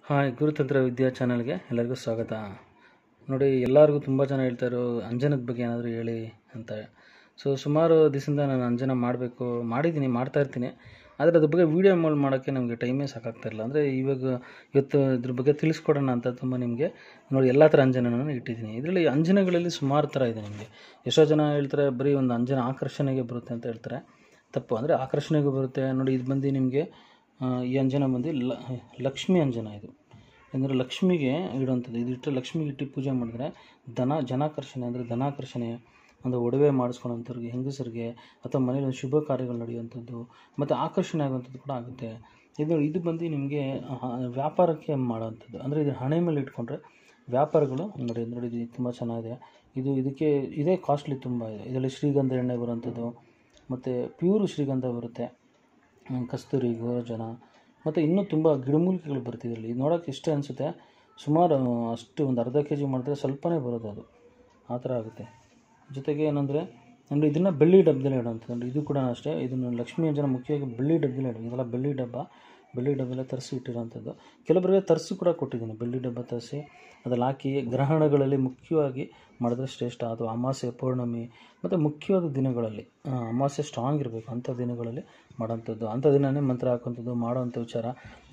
hi ಗುರುತಂತ್ರ ವಿದ್ಯಾ ಚಾನಲ್ಗೆ ಎಲ್ಲರಿಗೂ ಸ್ವಾಗತ ನೋಡಿ ಎಲ್ಲರಿಗೂ ತುಂಬ ಜನ ಹೇಳ್ತಾರೋ ಅಂಜನದ ಬಗ್ಗೆ ಏನಾದರೂ ಹೇಳಿ ಅಂತ ಸೊ ಸುಮಾರು ದಿವಸದಿಂದ ನಾನು ಅಂಜನ ಮಾಡಬೇಕು ಮಾಡಿದ್ದೀನಿ ಮಾಡ್ತಾ ಇರ್ತೀನಿ ಆದರೆ ಅದ್ರ ಬಗ್ಗೆ ವೀಡಿಯೋ ಮಾಡಿ ಮಾಡೋಕ್ಕೆ ನಮಗೆ ಟೈಮೇ ಸಾಕಾಗ್ತಾ ಇಲ್ಲ ಅಂದರೆ ಇವಾಗ ಇವತ್ತು ಇದ್ರ ಬಗ್ಗೆ ತಿಳಿಸ್ಕೊಡೋಣ ಅಂತ ತುಂಬ ನಿಮಗೆ ನೋಡಿ ಎಲ್ಲ ಥರ ಅಂಜನವನ್ನು ಇಟ್ಟಿದ್ದೀನಿ ಇದರಲ್ಲಿ ಅಂಜನಗಳಲ್ಲಿ ಸುಮಾರು ಥರ ಇದೆ ನಿಮಗೆ ಎಷ್ಟೋ ಜನ ಹೇಳ್ತಾರೆ ಬರೀ ಒಂದು ಅಂಜನ ಆಕರ್ಷಣೆಗೆ ಬರುತ್ತೆ ಅಂತ ಹೇಳ್ತಾರೆ ತಪ್ಪು ಅಂದರೆ ಆಕರ್ಷಣೆಗೂ ಬರುತ್ತೆ ನೋಡಿ ಇದು ಬಂದು ನಿಮಗೆ ಆ, ಈ ಅಂಜನ ಬಂದು ಲ ಲಕ್ಷ್ಮಿ ಅಂಜನ ಇದು ಅಂದರೆ ಲಕ್ಷ್ಮಿಗೆ ಇಡುವಂಥದ್ದು ಇದು ಇಟ್ಟು ಲಕ್ಷ್ಮಿಗೆ ಇಟ್ಟು ಪೂಜೆ ಮಾಡಿದ್ರೆ ಧನ ಜನಾಕರ್ಷಣೆ ಅಂದರೆ ಧನಾಕರ್ಷಣೆ ಒಂದು ಒಡವೆ ಮಾಡಿಸ್ಕೊಳ್ಳೋಂಥವ್ರಿಗೆ ಹೆಂಗಸರಿಗೆ ಅಥವಾ ಮನೇಲಿ ಒಂದು ಶುಭ ಕಾರ್ಯಗಳು ನಡೆಯುವಂಥದ್ದು ಮತ್ತು ಆಕರ್ಷಣೆ ಆಗುವಂಥದ್ದು ಕೂಡ ಆಗುತ್ತೆ ಇದು ಇದು ಬಂದು ನಿಮಗೆ ಆ, ವ್ಯಾಪಾರಕ್ಕೆ ಮಾಡೋವಂಥದ್ದು ಅಂದರೆ ಇದು ಹಣೆ ಮೇಲೆ ಇಟ್ಕೊಂಡ್ರೆ ವ್ಯಾಪಾರಗಳು ನೋಡಿ ನೋಡಿ ಇದು ತುಂಬ ಚೆನ್ನಾಗಿದೆ ಇದು ಇದಕ್ಕೆ ಇದೇ ಕಾಸ್ಟ್ಲಿ ತುಂಬ ಇದೆ ಇದರಲ್ಲಿ ಶ್ರೀಗಂಧ ಎಣ್ಣೆ ಬರುವಂಥದ್ದು ಮತ್ತು ಪ್ಯೂರ್ ಶ್ರೀಗಂಧ ಬರುತ್ತೆ ಹ್ಮ್, ಕಸ್ತೂರಿ ಗೋರೋಜನ ಮತ್ತು ಇನ್ನೂ ತುಂಬ ಗಿಡಮೂಲಿಕೆಗಳು ಬರುತ್ತೆ ಇದರಲ್ಲಿ ಇದು ನೋಡೋಕ್ಕೆ ಇಷ್ಟೇ ಅನಿಸುತ್ತೆ ಸುಮಾರು ಅಷ್ಟು ಒಂದು ಅರ್ಧ ಕೆ ಜಿ ಮಾಡಿದ್ರೆ ಸ್ವಲ್ಪನೇ ಬರೋದು ಅದು ಆ ಥರ ಆಗುತ್ತೆ ಜೊತೆಗೆ ಏನಂದರೆ ಅಂದರೆ ಇದನ್ನು ಬೆಳ್ಳಿ ಡಬ್ಬದಲ್ಲಿ ಇಡುವಂಥದ್ದು ಅಂದರೆ ಇದು ಕೂಡ ಅಷ್ಟೇ ಇದನ್ನು ಲಕ್ಷ್ಮೀ ಅಂಜನ ಮುಖ್ಯವಾಗಿ ಬೆಳ್ಳಿ ಡಬ್ಬದಲ್ಲಿ ಇಡೋದು ಇದೆಲ್ಲ ಬೆಳ್ಳಿ ಡಬ್ಬ ಬೆಳ್ಳಿ ಡಬ್ಬೆಲ್ಲ ತರಿಸಿ ಇಟ್ಟಿರೋಂಥದ್ದು ಕೆಲವರಿಗೆ ತರಿಸಿ ಕೂಡ ಕೊಟ್ಟಿದ್ದೀನಿ ಬೆಳ್ಳಿ ಡಬ್ಬ ತರಿಸಿ ಅದ್ರಲ್ಲಿ ಹಾಕಿ ಗ್ರಹಣಗಳಲ್ಲಿ ಮುಖ್ಯವಾಗಿ ಮಾಡಿದ್ರೆ ಶ್ರೇಷ್ಠ ಅದು ಅಮಾವಾಸ್ಯೆ ಪೌರ್ಣಮಿ ಮತ್ತು ಮುಖ್ಯವಾದ ದಿನಗಳಲ್ಲಿ ಆ, ಅಮಾವಾಸ್ಯೆ ಸ್ಟ್ರಾಂಗ್ ಇರಬೇಕು ಅಂಥ ದಿನಗಳಲ್ಲಿ ಮಾಡೋಂಥದ್ದು ಅಂಥ ದಿನವೇ ಮಂತ್ರ ಹಾಕೋಂಥದ್ದು ಮಾಡೋವಂಥ ವಿಚಾರ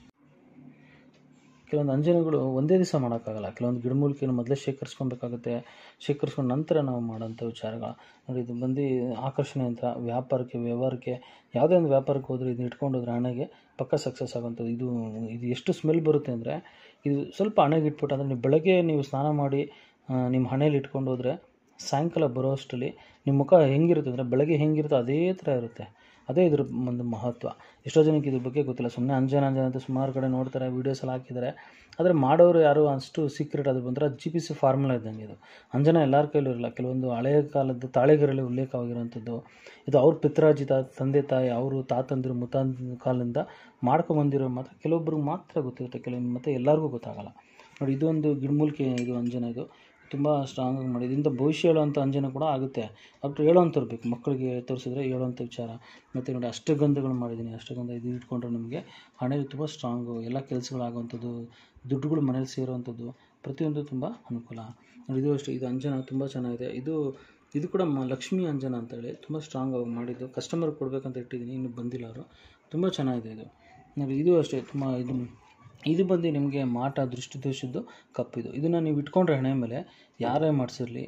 ಕೆಲವೊಂದು ಅಂಜನಗಳು ಒಂದೇ ದಿವಸ ಮಾಡೋಕ್ಕಾಗಲ್ಲ ಕೆಲವೊಂದು ಗಿಡಮೂಲಿಕೆಯನ್ನು ಮೊದಲೇ ಶೇಖರಿಸ್ಕೊಬೇಕಾಗುತ್ತೆ ಶೇಖರಿಸ್ಕೊಂಡು ನಂತರ ನಾವು ಮಾಡೋಂಥ ವಿಚಾರಗಳು ನೋಡಿ ಇದು ಬಂದು ಆಕರ್ಷಣೆ ಯಂತ್ರ ವ್ಯಾಪಾರಕ್ಕೆ ವ್ಯವಹಾರಕ್ಕೆ ಯಾವುದೇ ಒಂದು ವ್ಯಾಪಾರಕ್ಕೆ ಹೋದರೆ ಇದು ಇಟ್ಕೊಂಡು ಹೋದ್ರೆ ಹಣೆಗೆ ಪಕ್ಕ ಸಕ್ಸಸ್ ಆಗುವಂಥದ್ದು ಇದು ಇದು ಎಷ್ಟು ಸ್ಮೆಲ್ ಬರುತ್ತೆ ಅಂದರೆ ಇದು ಸ್ವಲ್ಪ ಹಣೆಗೆ ಇಟ್ಬಿಟ್ಟು ಅಂದರೆ ನೀವು ಬೆಳಗ್ಗೆ ನೀವು ಸ್ನಾನ ಮಾಡಿ ಆ, ನಿಮ್ಮ ಹಣೆಯಲ್ಲಿ ಇಟ್ಕೊಂಡು ಹೋದರೆ ಸಾಯಂಕಾಲ ಬರೋ ಅಷ್ಟರಲ್ಲಿ ನಿಮ್ಮ ಮುಖ ಹೆಂಗಿರುತ್ತೆ ಅಂದರೆ ಬೆಳಗ್ಗೆ ಹೆಂಗಿರುತ್ತೋ ಅದೇ ಥರ ಇರುತ್ತೆ ಅದೇ ಇದ್ರ ಒಂದು ಮಹತ್ವ ಎಷ್ಟೋ ಜನಕ್ಕೆ ಇದ್ರ ಬಗ್ಗೆ ಗೊತ್ತಿಲ್ಲ ಸುಮ್ಮನೆ ಅಂಜನ ಅಂಜನ ಅಂತ ಸುಮಾರು ಕಡೆ ನೋಡ್ತಾರೆ ವೀಡಿಯೋಸ್ ಎಲ್ಲ ಹಾಕಿದ್ದಾರೆ ಆದರೆ ಮಾಡೋರು ಯಾರು ಅಷ್ಟು ಸೀಕ್ರೆಟ್ ಅದು ಬಂದ್ರೆ ಜಿ ಪಿ ಸಿ ಫಾರ್ಮುಲಾ ಇದ್ದಂಗೆ ಇದು ಅಂಜನ ಎಲ್ಲರ ಕೈಲೂ ಇರಲ್ಲ ಕೆಲವೊಂದು ಹಳೆಯ ಕಾಲದ ತಾಳೆಗರಲ್ಲಿ ಉಲ್ಲೇಖವಾಗಿರುವಂಥದ್ದು ಇದು ಅವ್ರ ಪಿತ್ರಾಜಿತ ತಂದೆ ತಾಯಿ ಅವರು ತಾತಂದಿರು ಮುತಾಂದ ಕಾಲದಿಂದ ಮಾಡ್ಕೊಂಬಂದಿರೋ ಮಾತ್ರ ಕೆಲವೊಬ್ಬರಿಗೆ ಮಾತ್ರ ಗೊತ್ತಿರುತ್ತೆ ಕೆಲವು ಮತ್ತು ಎಲ್ಲರಿಗೂ ಗೊತ್ತಾಗಲ್ಲ ನೋಡಿ ಇದೊಂದು ಗಿಡಮೂಲಿಕೆ ಇದು ಅಂಜನ ಇದು ತುಂಬ ಸ್ಟ್ರಾಂಗಾಗಿ ಮಾಡಿ ಇದರಿಂದ ಭವಿಷ್ಯ ಹೇಳುವಂಥ ಅಂಜನ ಕೂಡ ಆಗುತ್ತೆ ಅಷ್ಟು ಹೇಳೋವಂಥವ್ರು ಬೇಕು ಮಕ್ಕಳಿಗೆ ತೋರಿಸಿದ್ರೆ ಹೇಳೋವಂಥ ವಿಚಾರ ಮತ್ತು ನೋಡಿ ಅಷ್ಟಗಂಧಗಳು ಮಾಡಿದ್ದೀನಿ ಅಷ್ಟಗಂಧ ಇದು ಇಟ್ಕೊಂಡ್ರೆ ನಿಮಗೆ ಹಣೆಯಲ್ಲಿ ತುಂಬ ಸ್ಟ್ರಾಂಗು ಎಲ್ಲ ಕೆಲಸಗಳು ಆಗುವಂಥದ್ದು ದುಡ್ಡುಗಳು ಮನೇಲಿ ಸೇರುವಂಥದ್ದು ಪ್ರತಿಯೊಂದು ತುಂಬ ಅನುಕೂಲ ನೋಡಿ ಇದು ಅಷ್ಟೇ ಇದು ಅಂಜನ ತುಂಬ ಚೆನ್ನಾಗಿದೆ ಇದು ಇದು ಕೂಡ ಮ ಲಕ್ಷ್ಮೀ ಅಂಜನ ಅಂತೇಳಿ ತುಂಬ ಸ್ಟ್ರಾಂಗ್ ಆಗಿ ಮಾಡಿದ್ದು ಕಸ್ಟಮರ್ ಕೊಡಬೇಕಂತ ಇಟ್ಟಿದ್ದೀನಿ ಇನ್ನೂ ಬಂದಿಲ್ಲ ಅವರು ತುಂಬ ಚೆನ್ನಾಗಿದೆ ಇದು ನೋಡಿ ಇದು ಅಷ್ಟೇ ತುಂಬ ಇದು ಇದು ಬಂದು ನಿಮಗೆ ಮಾಟ ದೃಷ್ಟಿದೋಷದ್ದು ಕಪ್ಪಿದು ಇದನ್ನು ನೀವು ಇಟ್ಕೊಂಡ್ರೆ ಹಣೆ ಮೇಲೆ ಯಾರೇ ಮಾಡಿಸಿರಲಿ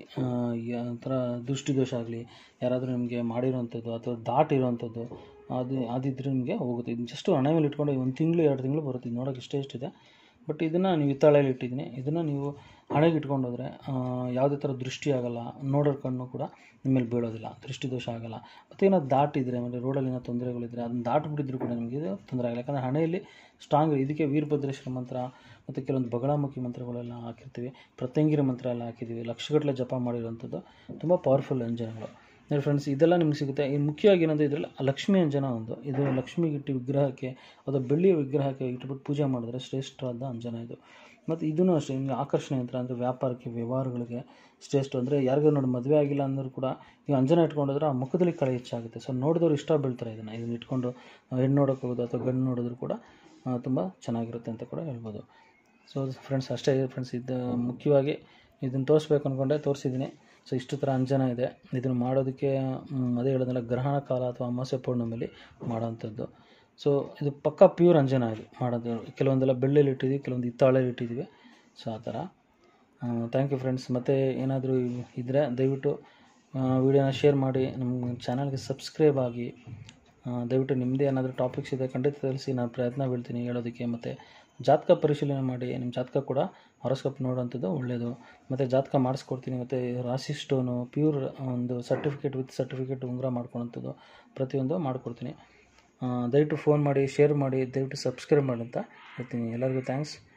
ಥರ ದೃಷ್ಟಿದೋಷ ಆಗಲಿ ಯಾರಾದರೂ ನಿಮಗೆ ಮಾಡಿರೋವಂಥದ್ದು ಅಥವಾ ದಾಟಿರೋವಂಥದ್ದು ಅದು ಅದಿದ್ರೆ ನಿಮಗೆ ಹೋಗುತ್ತೆ ಇದು ಜಸ್ಟ್ ಹಣೆ ಮೇಲೆ ಇಟ್ಕೊಂಡು ಒಂದು ತಿಂಗಳು ಎರಡು ತಿಂಗಳು ಬರುತ್ತೆ ಇದು ನೋಡೋಕೆ ಇಷ್ಟೇ ಇಷ್ಟಿದೆ ಬಟ್ ಇದನ್ನು ನೀವು ಹಿತ್ತಾಳೆಯಲ್ಲಿ ಇಟ್ಟಿದ್ದೀನಿ ಇದನ್ನು ನೀವು ಹಣೆಗೆ ಇಟ್ಕೊಂಡು ಹೋದರೆ ಯಾವುದೇ ಥರ ದೃಷ್ಟಿ ಆಗಲ್ಲ ನೋಡೋರ ಕಣ್ಣು ಕೂಡ ನಿಮ್ಮಲ್ಲಿ ಬೀಳೋದಿಲ್ಲ ದೃಷ್ಟಿ ದೋಷ ಆಗಲ್ಲ ಮತ್ತು ಏನಾದ್ರು ದಾಟಿದ್ರೆ ಆಮೇಲೆ ರೋಡಲ್ಲಿ ಏನೋ ತೊಂದರೆಗಳಿದ್ರೆ ಅದನ್ನ ದಾಟಿಬಿಟ್ಟಿದ್ರು ಕೂಡ ನಿಮಗೆ ಇದು ತೊಂದರೆ ಆಗಲ್ಲ ಯಾಕಂದರೆ ಹಣೆಯಲ್ಲಿ ಸ್ಟ್ರಾಂಗ್ ಇದಕ್ಕೆ ವೀರಭದ್ರೇಶ್ವರ ಮಂತ್ರ ಮತ್ತು ಕೆಲವೊಂದು ಬಗಳಾಮುಖಿ ಮಂತ್ರಗಳೆಲ್ಲ ಹಾಕಿರ್ತೀವಿ ಪ್ರತ್ಯಂಗಿರಿ ಮಂತ್ರ ಎಲ್ಲ ಹಾಕಿದ್ದೀವಿ ಲಕ್ಷಗಟ್ಟಲೆ ಜಪ ಮಾಡಿರೋವಂಥದ್ದು ತುಂಬ ಪವರ್ಫುಲ್ ಅಂಜನಗಳು ನೋಡಿ ಫ್ರೆಂಡ್ಸ್ ಇದೆಲ್ಲ ನಿಮ್ಗೆ ಸಿಗುತ್ತೆ ಈ ಮುಖ್ಯವಾಗಿ ಏನಂದರೆ ಇದರಲ್ಲಿ ಲಕ್ಷ್ಮೀ ಅಂಜನ ಒಂದು ಇದು ಲಕ್ಷ್ಮಿಗೆ ಇಟ್ಟು ವಿಗ್ರಹಕ್ಕೆ ಅಥವಾ ಬೆಳ್ಳಿಯ ವಿಗ್ರಹಕ್ಕೆ ಇಟ್ಬಿಟ್ಟು ಪೂಜೆ ಮಾಡಿದ್ರೆ ಶ್ರೇಷ್ಠವಾದ ಅಂಜನ ಇದು ಮತ್ತು ಇದೂ ಅಷ್ಟೇ ನಿಮಗೆ ಆಕರ್ಷಣೆ ಯಂತ್ರ ಅಂದರೆ ವ್ಯಾಪಾರಕ್ಕೆ ವ್ಯವಹಾರಗಳಿಗೆ ಶ್ರೇಷ್ಠ ಅಂದರೆ ಯಾರಿಗೂ ನೋಡಿ ಮದುವೆ ಆಗಿಲ್ಲ ಅಂದರೂ ಕೂಡ ಈ ಅಂಜನ ಇಟ್ಕೊಂಡೋದ್ರೆ ಆ ಮುಖದಲ್ಲಿ ಕಳೆ ಹೆಚ್ಚಾಗುತ್ತೆ ಸೊ ನೋಡಿದವ್ರು ಇಷ್ಟ ಬೀಳ್ತಾರೆ ಇದನ್ನು ಇದನ್ನು ಇಟ್ಕೊಂಡು ಹೆಣ್ಣು ನೋಡೋಕೆ ಹೋಗೋದು ಅಥವಾ ಗಂಡು ನೋಡಿದ್ರು ಕೂಡ ತುಂಬ ಚೆನ್ನಾಗಿರುತ್ತೆ ಅಂತ ಕೂಡ ಹೇಳ್ಬೋದು ಸೊ ಫ್ರೆಂಡ್ಸ್ ಅಷ್ಟೇ ಫ್ರೆಂಡ್ಸ್ ಇದು ಮುಖ್ಯವಾಗಿ ಇದನ್ನು ತೋರಿಸ್ಬೇಕು ಅಂದ್ಕೊಂಡೆ ತೋರಿಸಿದ್ದೀನಿ ಸೊ ಇಷ್ಟು ಥರ ಅಂಜನ ಇದೆ ಇದನ್ನು ಮಾಡೋದಕ್ಕೆ ಮ್, ಅದೇ ಹೇಳೋದಲ್ಲ ಗ್ರಹಣ ಕಾಲ ಅಥವಾ ಅಮಾವಾಸ್ಯೆ ಪೌರ್ಣಮಿಲಿ ಮಾಡೋವಂಥದ್ದು ಸೊ ಇದು ಪಕ್ಕ ಪ್ಯೂರ್ ಅಂಜನ ಇದು ಮಾಡೋದು ಕೆಲವೊಂದೆಲ್ಲ ಬೆಳ್ಳಿಯಲ್ಲಿ ಇಟ್ಟಿದ್ದೀವಿ ಕೆಲವೊಂದು ಹಿತ್ತಾಳೆಯಲ್ಲಿ ಇಟ್ಟಿದ್ದೀವಿ ಸೊ ಆ ಥರ ಥ್ಯಾಂಕ್ ಯು ಫ್ರೆಂಡ್ಸ್ ಮತ್ತು ಏನಾದರೂ ಇದ್ದರೆ ದಯವಿಟ್ಟು ವಿಡಿಯೋನ ಶೇರ್ ಮಾಡಿ ನಮ್ಮ ಚಾನಲ್ಗೆ ಸಬ್ಸ್ಕ್ರೈಬ್ ಆಗಿ ಆ, ದಯವಿಟ್ಟು ನಿಮ್ಮದೇ ಏನಾದರೂ ಟಾಪಿಕ್ಸ್ ಇದೆ ಖಂಡಿತ ತಿಳಿಸಿ ನಾನು ಪ್ರಯತ್ನ ಬೀಳ್ತೀನಿ ಹೇಳೋದಕ್ಕೆ ಮತ್ತು ಜಾತಕ ಪರಿಶೀಲನೆ ಮಾಡಿ ನಿಮ್ಮ ಜಾತಕ ಕೂಡ ಹೊರಸ್ಕೋಪ್ ನೋಡೋವಂಥದ್ದು ಒಳ್ಳೆಯದು ಮತ್ತು ಜಾತಕ ಮಾಡಿಸ್ಕೊಡ್ತೀನಿ ಮತ್ತು ರಾಶಿ ಸ್ಟೋನು ಪ್ಯೂರ್ ಒಂದು ಸರ್ಟಿಫಿಕೇಟ್ ವಿತ್ ಸರ್ಟಿಫಿಕೇಟ್ ಉಂಗುರ ಮಾಡ್ಕೊಳೋಂಥದ್ದು ಪ್ರತಿಯೊಂದು ಮಾಡಿಕೊಡ್ತೀನಿ ಆ, ದಯವಿಟ್ಟು ಫೋನ್ ಮಾಡಿ ಶೇರ್ ಮಾಡಿ ದಯವಿಟ್ಟು ಸಬ್ಸ್ಕ್ರೈಬ್ ಮಾಡಿ ಅಂತ ಹೇಳ್ತೀನಿ ಎಲ್ಲರಿಗೂ ಥ್ಯಾಂಕ್ಸ್